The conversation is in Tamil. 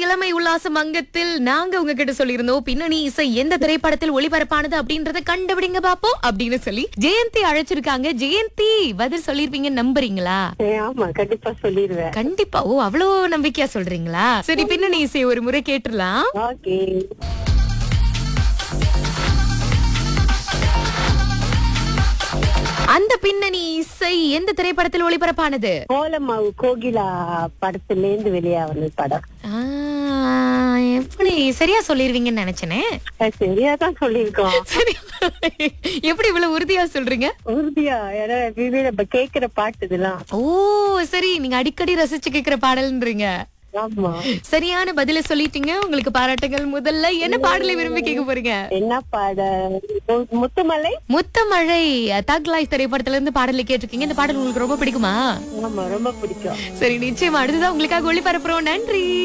இளமை உல்லாச மங்கத்தில் நாங்க உங்ககிட்ட சொல்லியிருந்தோம் பின்னணி இசை எந்த திரைப்படத்தில் ஒளிபரப்பானது அப்படின்றத கண்டுபிடிங்க பாப்போம் அப்படின்னு சொல்லி ஜெயந்தி அழைச்சிருக்காங்க ஜெயந்தி பதில் சொல்லிருப்பீங்க நம்புறீங்களா ஏ, ஆமா கண்டிப்பா சொல்லிடுவேன் கண்டிப்பா ஓ அவ்வளவு நம்பிக்கையா சொல்றீங்களா சரி பின்னணி இசை ஒரு முறை கேட்டுடலாம் ஓகே அந்த பின்னணி இசை எந்த திரைப்படத்தில் ஒளிபரப்பானது கோலமாவு கோகிலா படத்துல இருந்து வெளியாவது படம் ஆ, எப்படி சரியா சொல்லிருவீங்கன்னு நினைச்சனே அஹ் சரியாதான் சொல்லியிருக்கோம் சரி எப்படி இவ்வளவு உறுதியா சொல்றீங்க உறுதியா ஏன்னா எப்பயுமே நம்ம கேக்குற பாட்டு இதெல்லாம் ஓ சரி நீங்க அடிக்கடி ரசிச்சு கேக்குற பாடல்ன்றீங்க ஆமா சரியான பதில சொல்லிட்டீங்க உங்களுக்கு பாராட்டுகள் முதல்ல என்ன பாடலை விரும்பி கேட்க போறீங்க என்ன பாட மு- முத்துமலை முத்தமழை தக் லைஃப் திரைப்படத்துல இருந்து பாடலை கேட்டிருக்கீங்க இந்த பாடல் உங்களுக்கு ரொம்ப பிடிக்குமா ஆமா ரொம்ப பிடிக்கும் சரி நிச்சயமா அடுத்ததான் உங்களுக்காக ஒளிபரப்புறோம் நன்றி